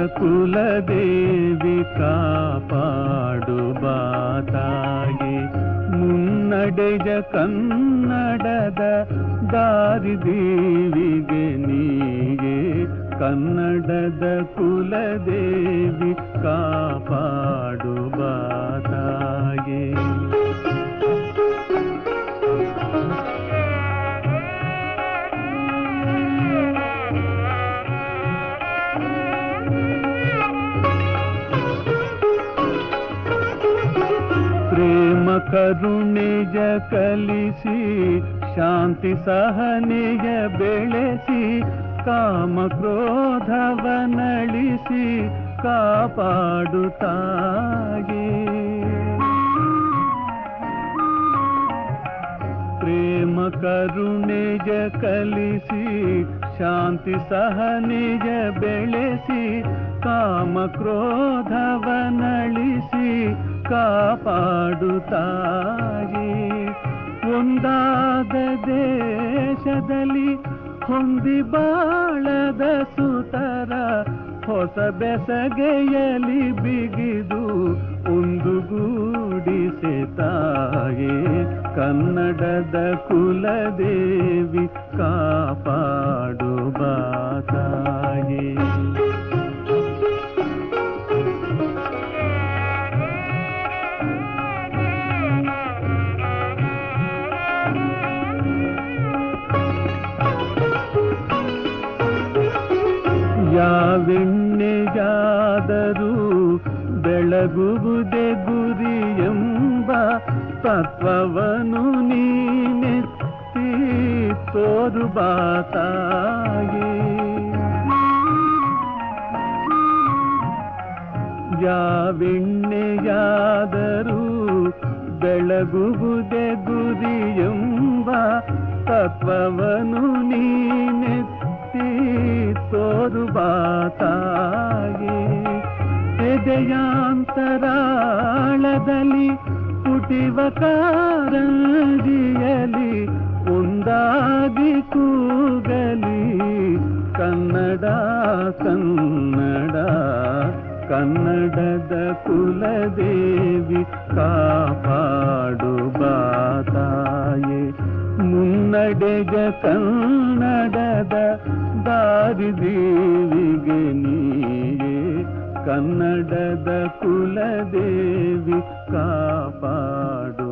ಕುಲದೇವಿ ಕಾಪಾಡು ಬಾತಾಯಿ ಮುನ್ನಡೆಜ ಕನ್ನಡದ ದಾರಿದೀವಿಗೆ ನೀಗೆ ಕನ್ನಡದ ಕುಲದೇವಿ ಕಾಪಾಡು ಬಾತಾಯಿ ಪ್ರೇಮ ಕರುಣೆಯ ಕಲಿಸಿ ಶಾಂತಿ ಸಹನೆಯ ಬೆಳೆಸಿ ಕಾಮ ಕ್ರೋಧವ ನಳಿಸಿ ಕಾಪಾಡುತ್ತಾಗೆ ಪ್ರೇಮ ಕರುಣೆಯ ಕಲಿಸಿ ಶಾಂತಿ ಸಹನೆಯ ಬೆಳೆಸಿ ಕಾಮ ಕ್ರೋಧವ ನಳಿಸಿ ಕಾಪಾಡುತ್ತಾಯಿ ಒಂದಾದ ದೇಶದಲ್ಲಿ ಹೊಂದಿ ಬಾಳದ ಸುತರ ಹೊಸ ಬೆಸಗೆಯಲಿ ಬಿಗಿದು ಒಂದು ಗೂಡಿಸೆ ತಾಯೇ ಕನ್ನಡದ ಕುಲದೇವಿ ಕಾಪಾಡು ಬಾತಾಯೇ ಯಾವೆಣ್ಣೆಯಾದರೂ ಬೆಳಗುವುದೇ ಗುರಿ ಎಂಬ ತತ್ವವನು ನೀನೆತ್ತಿ ತೋರು ಬಾತಾಗಿ ಯಾವೆಣ್ಣೆಯಾದರೂ ಬೆಳಗುವುದೇ ಗುರಿ ಎಂಬ ತತ್ವವನು ನೀನೆತ್ತಿ ತೋರು ಬಾತಾಗಿ ಎದೆಯಾಂತರಾಳದಲ್ಲಿ ಪುಟಿವ ಕಾರಂಜಿಯಲಿ ಒಂದಾಗಿ ಕೂಗಲಿ ಕನ್ನಡ ಕನ್ನಡ ಕನ್ನಡದ ಕುಲದೇವಿ ಕಾಪಾಡು ಬಾತಾಯೆ ಮುನ್ನಡೆಗ ಕನ್ನಡದ ದಾರಿದೇವಿಗೆ ನೀಯೇ ಕನ್ನಡದ ಕುಲದೇವಿ ಕಾಪಾಡು